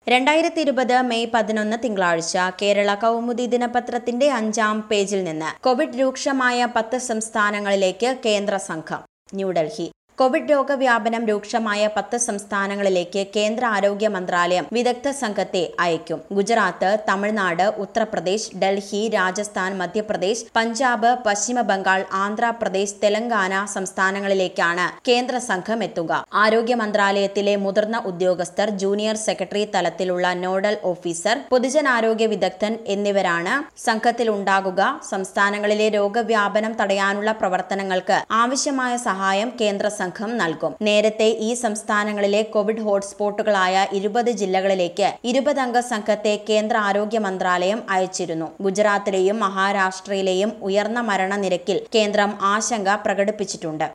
രണ്ടായിരത്തി ഇരുപത് മെയ് പതിനൊന്ന് തിങ്കളാഴ്ച കേരള കൗമുദി ദിനപത്രത്തിന്റെ അഞ്ചാം പേജിൽ നിന്ന് കോവിഡ് രൂക്ഷമായ പത്ത് സംസ്ഥാനങ്ങളിലേക്ക് കേന്ദ്ര സംഘം ന്യൂഡൽഹി കോവിഡ് രോഗവ്യാപനം രൂക്ഷമായ പത്ത് സംസ്ഥാനങ്ങളിലേക്ക് കേന്ദ്ര ആരോഗ്യ മന്ത്രാലയം വിദഗ്ധ സംഘത്തെ അയക്കും ഗുജറാത്ത് തമിഴ്നാട് ഉത്തർപ്രദേശ് ഡൽഹി രാജസ്ഥാൻ മധ്യപ്രദേശ് പഞ്ചാബ് പശ്ചിമ ബംഗാൾ ആന്ധ്രാപ്രദേശ് തെലങ്കാന സംസ്ഥാനങ്ങളിലേക്കാണ് കേന്ദ്ര സംഘം എത്തുക ആരോഗ്യ മന്ത്രാലയത്തിലെ മുതിർന്ന ഉദ്യോഗസ്ഥർ ജൂനിയർ സെക്രട്ടറി തലത്തിലുള്ള നോഡൽ ഓഫീസർ പൊതുജനാരോഗ്യ വിദഗ്ധൻ എന്നിവരാണ് സംഘത്തിലുണ്ടാകുക സംസ്ഥാനങ്ങളിലെ രോഗവ്യാപനം തടയാനുള്ള പ്രവർത്തനങ്ങൾക്ക് ആവശ്യമായ സഹായം കേന്ദ്ര സംഘം നൽകും നേരത്തെ ഈ സംസ്ഥാനങ്ങളിലെ കോവിഡ് ഹോട്ട്സ്പോട്ടുകളായ ഇരുപത് ജില്ലകളിലേക്ക് ഇരുപതംഗ സംഘത്തെ കേന്ദ്ര ആരോഗ്യ മന്ത്രാലയം അയച്ചിരുന്നു ഗുജറാത്തിലെയും മഹാരാഷ്ട്രയിലെയും ഉയർന്ന മരണനിരക്കിൽ കേന്ദ്രം ആശങ്ക പ്രകടിപ്പിച്ചിട്ടുണ്ട്